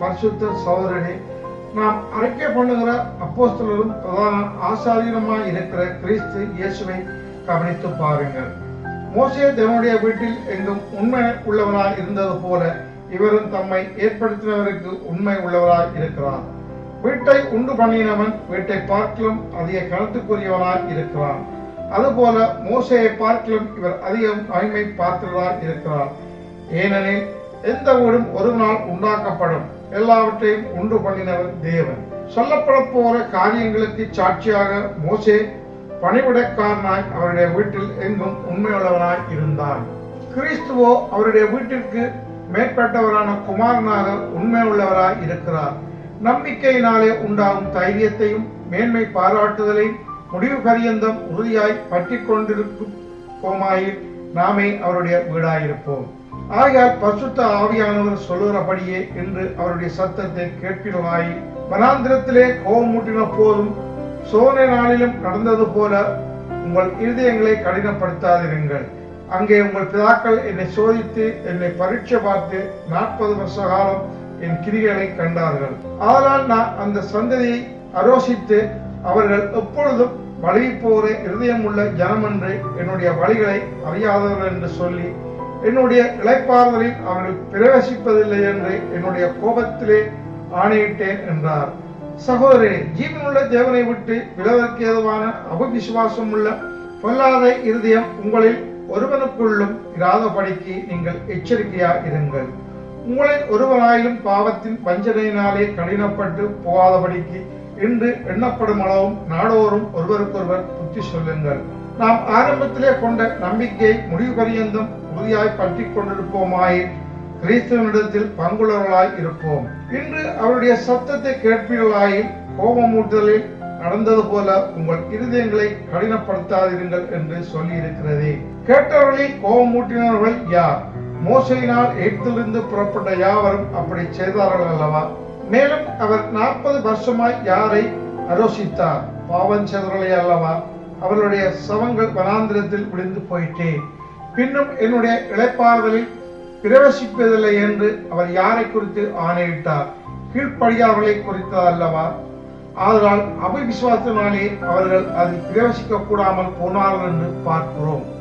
பரிசுத்த சகோதரனே நாம் அறிக்கை பண்ணுகிற அப்போஸ்தலரும் பிரதான ஆசாரியருமாய் இருக்கிற கிறிஸ்து இயேசுவை கவனித்து பாருங்கள் மோசே தேவனுடைய வீட்டில் எங்கும் உண்மை உள்ளவராய் இருந்தது போல இவரும் தம்மை ஏற்படுத்தினவருக்கு உண்மை உள்ளவராய் இருக்கிறார் வீட்டை உண்டு பண்ணினவன் வீட்டை பார்க்கலும் அதிக கணத்துக்குரியவனாய் இருக்கிறான் அதுபோல மோசையை பார்க்கலும் இவர் அதிகம் மகிமை பார்த்தவராய் இருக்கிறார் ஏனெனில் எந்த வீடும் ஒரு நாள் உண்டாக்கப்படும் எல்லாவற்றையும் உண்டு பண்ணினவர் தேவன் சொல்லப்பட போற காரியங்களுக்கு சாட்சியாக மோசே பணிவிடைக்காரனாய் அவருடைய வீட்டில் எங்கும் உண்மையுள்ளவனாய் இருந்தான் கிறிஸ்துவோ அவருடைய வீட்டிற்கு மேற்பட்டவரான குமாரனாக உண்மையுள்ளவராய் இருக்கிறார் நம்பிக்கையினாலே உண்டாகும் தைரியத்தையும் மேன்மை பாராட்டுதலையும் முடிவு பரியந்தம் உறுதியாய் பற்றி கொண்டிருக்கும் போமாயில் நாமே அவருடைய வீடாயிருப்போம் ஆகையால் பசுத்த ஆவியானவர் சொல்லுகிறபடியே என்று அவருடைய சத்தத்தை கேட்கிறவாய் வனாந்திரத்திலே கோபமூட்டின போதும் சோனை நாளிலும் நடந்தது போல உங்கள் இருதயங்களை கடினப்படுத்தாதிருங்கள் அங்கே உங்கள் பிதாக்கள் என்னை சோதித்து என்னை பரீட்சை பார்த்து நாற்பது வருஷ காலம் என் கிரிகளை கண்டார்கள் ஆனால் நான் அந்த சந்ததியை அரோசித்து அவர்கள் எப்பொழுதும் வழி போகிற இருதயம் உள்ள ஜனம் என்று என்னுடைய வழிகளை அறியாதவர்கள் என்று சொல்லி என்னுடைய இளைப்பாறுதலில் அவர்கள் பிரவேசிப்பதில்லை என்று என்னுடைய கோபத்திலே ஆணையிட்டேன் என்றார் சகோதரே ஜீவனுள்ள தேவனை விட்டு விலவதற்கு ஏதுவான அபவிசுவாசம் உள்ள பொல்லாத இருதயம் உங்களில் ஒருவனுக்குள்ளும் இராதபடிக்கு நீங்கள் எச்சரிக்கையா இருங்கள் உங்களில் ஒருவராயிலும் பாவத்தின் வஞ்சனையினாலே கடினப்பட்டு போகாதபடிக்கு என்று எண்ணப்படும் அளவும் நாடோறும் ஒருவருக்கொருவர் புத்தி சொல்லுங்கள் நாம் ஆரம்பத்திலே கொண்ட நம்பிக்கை முடிவு பரியந்தம் உறுதியாய் பற்றி கொண்டிருப்போமாயின் கிறிஸ்துவனிடத்தில் பங்குள்ளவர்களாய் இருப்போம் இன்று அவருடைய சத்தத்தை கேட்பீர்களாயில் கோபமூட்டுதலில் நடந்தது போல உங்கள் இருதயங்களை கடினப்படுத்தாதிருங்கள் என்று சொல்லி இருக்கிறதே கேட்டவர்களில் கோபமூட்டினவர்கள் யார் மோசையினால் எகிப்திலிருந்து புறப்பட்ட யாவரும் அப்படி செய்தார்கள் அல்லவா மேலும் அவர் நாற்பது வருஷமாய் யாரை அரோசித்தார் பாவம் செய்தவர்களே அல்லவா அவர்களுடைய சவங்கள் வனாந்திரத்தில் விழுந்து போயிட்டே பின்னும் என்னுடைய இழைப்பாறுதலில் பிரவேசிப்பதில்லை என்று அவர் யாரை குறித்து ஆணையிட்டார் கீழ்ப்படியார்களை குறித்தது அல்லவா ஆதலால் அபிவிசுவாசத்தினாலே அவர்கள் அதில் பிரவேசிக்க கூடாமல் போனார்கள் என்று பார்க்கிறோம்